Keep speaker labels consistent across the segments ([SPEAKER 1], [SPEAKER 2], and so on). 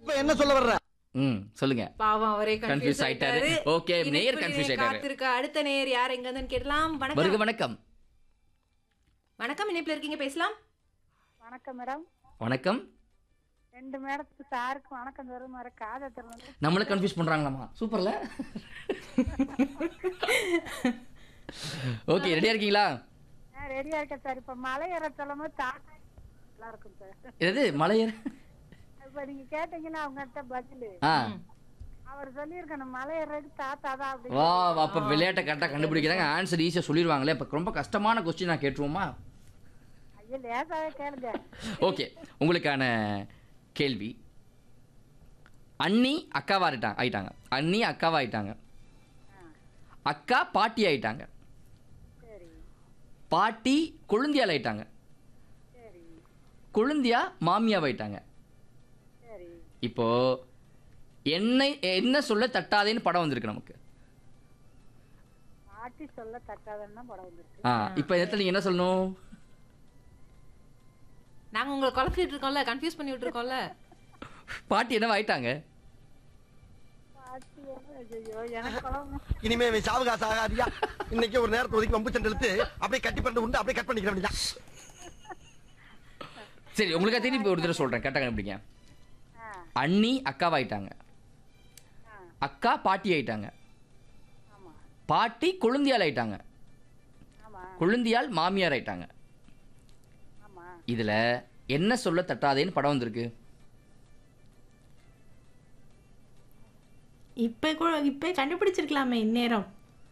[SPEAKER 1] இப்ப என்ன சொல்ல வர்ற
[SPEAKER 2] ம் சொல்லுங்க
[SPEAKER 3] பாவம் அவரே
[SPEAKER 2] Confuse
[SPEAKER 3] கன்ஃபியூஸ்
[SPEAKER 2] ஆயிட்டாரு.
[SPEAKER 3] ஆயிட்டாரு
[SPEAKER 2] Okay, நேயர் confuse ஆயிட்டாரு.
[SPEAKER 3] காத்திருக்க அடுத்த நேயர் யார் எங்க இருந்து கேட்கலாம்
[SPEAKER 2] வருக
[SPEAKER 3] வணக்கம்
[SPEAKER 2] வணக்கம்
[SPEAKER 3] வணக்கம் இணைப்புல இருக்கீங்க பேசலாம்
[SPEAKER 4] வணக்கம் மேடம்
[SPEAKER 2] வணக்கம்
[SPEAKER 4] ரெண்டு மேடத்துக்கு சாருக்கு வணக்கம் தரும் மாதிரி காதத்தில் வந்து
[SPEAKER 2] நம்மள கன்ஃபியூஸ் பண்றாங்களாமா சூப்பர்ல ஓகே ரெடியா இருக்கீங்களா
[SPEAKER 4] ரெடியா இருக்கேன் சார் இப்ப மலை ஏற சொல்லும் போது தாத்தா நல்லா இருக்கும் சார்
[SPEAKER 2] எது மலையர்
[SPEAKER 4] இப்ப நீங்க கேட்டீங்கன்னா அவங்ககிட்ட பதில்
[SPEAKER 2] ஆ
[SPEAKER 4] அவர் சொல்லியிருக்கணும் மலை ஏறதுக்கு தாத்தா தான் அப்படி
[SPEAKER 2] வா வா, அப்ப விளையாட்டை கரெக்டாக கண்டுபிடிக்கிறாங்க ஆன்சர் ஈஸியாக சொல்லிடுவாங்களே இப்போ ரொம்ப கஷ்டமான கொஸ்டின் நான் கேட்டுருவோமா
[SPEAKER 4] ஐயோ லேசாவே கேளுங்க
[SPEAKER 2] ஓகே உங்களுக்கான கேள்வி அண்ணி அக்காவா ஆயிட்டாங்க அண்ணி அக்காவா ஆயிட்டாங்க அக்கா பாட்டி ஆயிட்டாங்க
[SPEAKER 4] சரி
[SPEAKER 2] பாட்டி கொழுந்தியால் ஆயிட்டாங்க
[SPEAKER 4] சரி
[SPEAKER 2] கொழுந்தியா மாமியாவாயிட்டாங்க
[SPEAKER 4] சரி
[SPEAKER 2] இப்போ என்னை என்ன சொல்ல தட்டாதேன்னு படம் வந்திருக்கு நமக்கு
[SPEAKER 4] பாட்டி சொல்ல தக்காதன்னா படம் வந்துருக்கு
[SPEAKER 2] ஆ இப்போ இந்த இடத்துல நீங்கள் என்ன சொல்லணும்
[SPEAKER 3] நாங்க உங்களை குழப்பிட்டு இருக்கோம்ல கன்ஃபியூஸ் பண்ணி விட்டுருக்கோம்ல
[SPEAKER 2] பாட்டி என்னவா ஆயிட்டாங்க
[SPEAKER 4] பாட்டி ஐயோ எனக்கு குழம்பு
[SPEAKER 1] இனிமே இவன் சாவகாசம் ஆகாதியா இன்னைக்கு ஒரு நேரத்தை ஒதுக்கி வம்பு சண்டை இழுத்து அப்படியே கட்டி பண்ணி உண்டு அப்படியே கட் பண்ணிக்கிற வேண்டியதான்
[SPEAKER 2] சரி உங்களுக்கு திருப்பி ஒரு தடவை சொல்கிறேன் கரெக்டாக கண்டுபிடிங்க
[SPEAKER 4] ஆ
[SPEAKER 2] அண்ணி அக்காவாயிட்டாங்க
[SPEAKER 4] ஆ
[SPEAKER 2] அக்கா பாட்டி ஆயிட்டாங்க
[SPEAKER 4] ஆமா
[SPEAKER 2] பாட்டி கொழுந்தியால் ஆயிட்டாங்க
[SPEAKER 4] ஆமா
[SPEAKER 2] கொழுந்தியால் மாமியார் ஆயிட்டாங்க
[SPEAKER 4] ஆமா
[SPEAKER 2] இதில் என்ன சொல்ல தட்டாதேன்னு படம் வந்திருக்கு
[SPEAKER 5] இப்ப கூட இப்ப கண்டுபிடிச்சிருக்கலாமே இந்நேரம்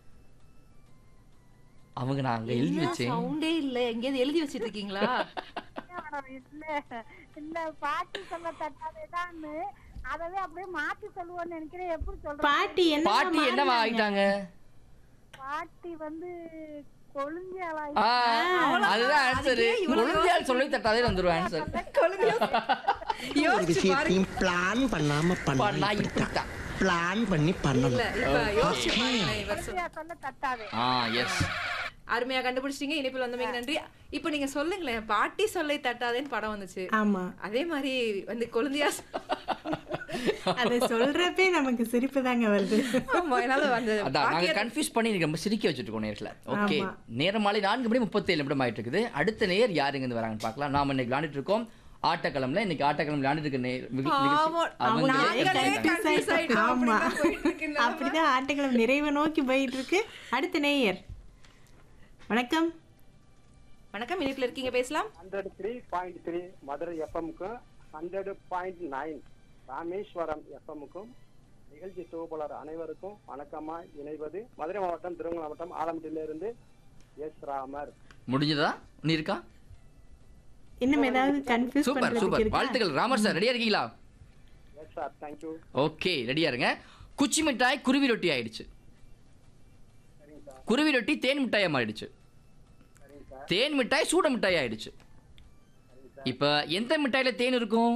[SPEAKER 2] அவங்க நான் அங்கே எழுதி வச்சேன்
[SPEAKER 3] சவுண்டே இல்ல எங்கேயாவது எழுதி வச்சிட்டு இருக்கீங்களா
[SPEAKER 4] மேடம் இல்ல இல்ல பாட்டி சொல்ல தட்டாதேதான்னு அதவே அப்படியே மாத்தி சொல்லுவோன்னு நினைக்கிறேன் எப்படி சொல்றேன்
[SPEAKER 5] பாட்டி என்ன
[SPEAKER 2] பாட்டி என்னவா ஆயிட்டாங்க
[SPEAKER 4] பாட்டி வந்து கொழுந்தியாளா
[SPEAKER 2] ஆ, அதுதான் ஆன்சர்
[SPEAKER 3] அதுக்கே இவ்வளவு
[SPEAKER 2] கொழுந்தியால் சொல்லி தட்டாதே வந்துடும் ஆன்சர்
[SPEAKER 6] ஒரு
[SPEAKER 3] யோசிச்சு பாருங்க
[SPEAKER 6] விஷயத்தையும் பிளான் பண்ணாம
[SPEAKER 2] நான்
[SPEAKER 6] பண்ணலாம்
[SPEAKER 2] இப்படித்தான்
[SPEAKER 6] பிளான் பண்ணி
[SPEAKER 3] இல்ல
[SPEAKER 6] பண்ணணும்
[SPEAKER 3] இப்ப யோசிச்சு பாருங்க இவர் சொல்~
[SPEAKER 4] கொழுந்தியா சொல்ல தட்டாதே
[SPEAKER 2] ஆ எஸ்
[SPEAKER 3] அருமையா கண்டுபிடிச்சிட்டீங்க இணைப்பில் வந்தமைக்கு நன்றி இப்ப நீங்க சொல்லுங்களேன் பாட்டி சொல்லை தட்டாதேன்னு படம் வந்துச்சு
[SPEAKER 5] ஆமா
[SPEAKER 3] அதே மாதிரி வந்து கொழுந்தியா
[SPEAKER 5] அத சொல்றப்பே நமக்கு சிரிப்பு தாங்க வருது
[SPEAKER 3] ஆமா, என்னால அந்த
[SPEAKER 2] அதான் நாங்க
[SPEAKER 3] பாட்டியை-
[SPEAKER 2] கன்ஃபியூஸ் பண்ணி நீங்க ரொம்ப சிரிக்க வச்சுருக்கோம் நேரில் ஓகே
[SPEAKER 5] ஆமா.
[SPEAKER 2] நேரம் மாலை நான்கு மணி முப்பத்தேழு நிமிடம் ஆயிட்டு இருக்குது அடுத்த நேர் யார் இருந்து வராங்கன்னு பார்க்கலாம் நாம இன்னைக்கு விளையாண்டுட்டு இருக்கோம் ஆட்டக்களம்ல இன்னைக்கு ஆட்டக்களம் விளையாண்டுட்டு இருக்க நேர் மிக- நிகழ்ச்சி-
[SPEAKER 3] ஆமா,
[SPEAKER 2] அவங்களே
[SPEAKER 3] நாங்களே
[SPEAKER 2] confuse ஆயிட்டாங்க.
[SPEAKER 3] confuse ஆயிட்டோம்.
[SPEAKER 5] ஆமா
[SPEAKER 3] அப்படிதான் போயிட்டு இருக்கு நிலைமை.
[SPEAKER 5] அப்படிதான் ஆட்டங்களும் நிறைவு நோக்கி போயிட்டு இருக்கு அடுத்த நேயர் வணக்கம்
[SPEAKER 3] வணக்கம் இணைப்பில் இருக்கீங்க பேசலாம்
[SPEAKER 7] hundred three point three Madurai எஃப்எம்க்கும் ஹண்ட்ரட் பாயிண்ட் நைன் ராமேஸ்வரம் எஃப்எம்க்கும் நிகழ்ச்சி தொகுப்பாளர் அனைவருக்கும் வணக்கமா இணைவது மதுரை மாவட்டம் திருவண்ணாமலை மாவட்டம் ஆலம்பட்டியிலிருந்து எஸ் ராமர்
[SPEAKER 2] முடிஞ்சதா நீ இருக்கா
[SPEAKER 5] இன்னும் ஏதாவது கன்ஃபியூஸ்
[SPEAKER 2] சூப்பர்
[SPEAKER 5] பண்றதுக்கு
[SPEAKER 2] சூப்பர்
[SPEAKER 5] இருக்கா
[SPEAKER 2] வாழ்த்துக்கள் ராமர் சார் ரெடியா இருக்கீங்களா
[SPEAKER 7] எஸ் சார் தேங்க்யூ
[SPEAKER 2] ஓகே ரெடியா இருங்க குச்சி மிட்டாய் குருவி ரொட்டி ஆயிடுச்சு குருவி ரொட்டி தேன் மிட்டாயா மாறிடுச்சு தேன் மிட்டாய் சூட மிட்டாய் ஆயிடுச்சு இப்ப எந்த மிட்டாயில தேன் இருக்கும்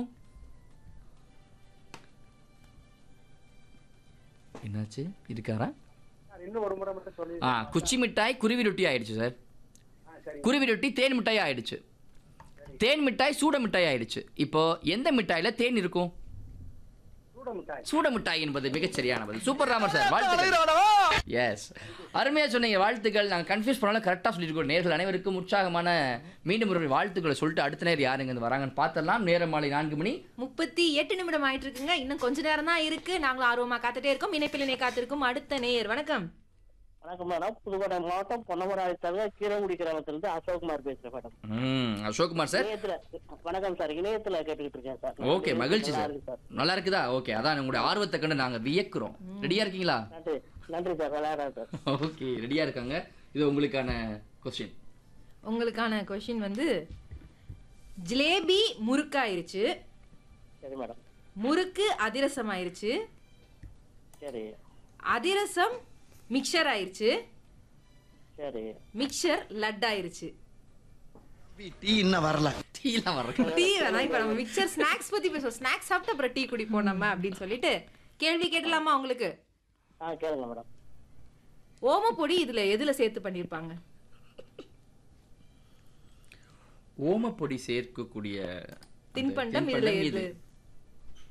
[SPEAKER 2] என்னாச்சு இருக்காரா
[SPEAKER 7] சார் இன்னும் ஒரு முறை மட்டும் சொல்லி
[SPEAKER 2] ஆ குச்சி மிட்டாய் குருவி ரொட்டி ஆயிடுச்சு சார் குருவி ரொட்டி தேன் மிட்டாய் ஆயிடுச்சு தேன் மிட்டாய் சூட மிட்டாய் ஆயிடுச்சு இப்போ எந்த மிட்டாயில தேன் இருக்கும்
[SPEAKER 7] சூட மிட்டாய்
[SPEAKER 2] சூட மிட்டாய் என்பது மிகச் சரியான பதில் சூப்பர் ராமர் சார் வாழ்த்துக்கள் எஸ் அருமையா சொன்னீங்க வாழ்த்துக்கள் நாங்கள் கன்ஃபியூஸ் பண்ணாலும் கரெக்டாக சொல்லியிருக்கோம் நேர்கள் அனைவருக்கும் உற்சாகமான மீண்டும் ஒரு வாழ்த்துக்களை சொல்லிட்டு அடுத்த நேரம் யாருங்க இருந்து வராங்கன்னு பார்த்தரலாம் நேரம் மாலை நான்கு மணி
[SPEAKER 3] முப்பத்தி எட்டு நிமிடம் ஆயிட்டு இருக்குங்க இன்னும் கொஞ்ச நேரம் தான் இருக்கு நாங்களும் ஆர்வமா காத்துட்டே இருக்கோம் இணைப்பில் இணை காத்திருக்கும் அடுத்த நேயர் வணக்கம்
[SPEAKER 8] வணக்கம் மேடம் புதுக்கோட்டை மாவட்டம் பொன்னமராவதி தாலுகா கீரங்குடி கிராமத்திலிருந்து அசோக்குமார் பேசுறேன் மேடம்
[SPEAKER 2] ம் அசோக்குமார் சார்
[SPEAKER 8] இணையத்துல வணக்கம் சார் இணையத்துல கேட்டுக்கிட்டு இருக்கேன் சார்
[SPEAKER 2] ஓகே மகிழ்ச்சி
[SPEAKER 8] நல்லா
[SPEAKER 2] சார்
[SPEAKER 8] இருக்கு சார்
[SPEAKER 2] நல்லா இருக்குதா ஓகே அதான் உங்களுடைய ஆர்வத்தை கண்டு நாங்கள் வியக்கிறோம் ரெடியா இருக்கீங்களா
[SPEAKER 8] நன்றி நன்றி சார் விளையாடுறேன் சார்
[SPEAKER 2] ஓகே ரெடியா இருக்காங்க இது உங்களுக்கான கொஸ்டின்
[SPEAKER 3] உங்களுக்கான கொஷின் வந்து ஜிலேபி முறுக்காயிருச்சு
[SPEAKER 8] சரி மேடம்
[SPEAKER 3] முறுக்கு அதிரசம் ஆயிருச்சு
[SPEAKER 8] சரி
[SPEAKER 3] அதிரசம் மிக்சர் ஆயிருச்சு
[SPEAKER 8] சரி
[SPEAKER 3] மிக்சர் லட் ஆயிருச்சு
[SPEAKER 1] டீ இன்னும் வரல
[SPEAKER 2] டீலாம் வர்றது
[SPEAKER 3] டீ வேணா இப்ப நம்ம மிக்சர் ஸ்நாக்ஸ் பத்தி பேசுவோம் ஸ்நாக்ஸ் சாப்பிட்டு அப்புறம் டீ குடிப்போம் நம்ம அப்படின்னு சொல்லிட்டு கேள்வி கேட்டலாமா உங்களுக்கு
[SPEAKER 8] ஆ கேளுங்க மேடம்
[SPEAKER 3] ஓமப்பொடி இதுல எதுல சேர்த்து பண்ணிருப்பாங்க
[SPEAKER 2] ஓமப்பொடி சேர்க்கக்கூடிய அந்த
[SPEAKER 3] தின்பண்டம் இதுல
[SPEAKER 2] தின்பண்டம்
[SPEAKER 3] எது
[SPEAKER 2] இது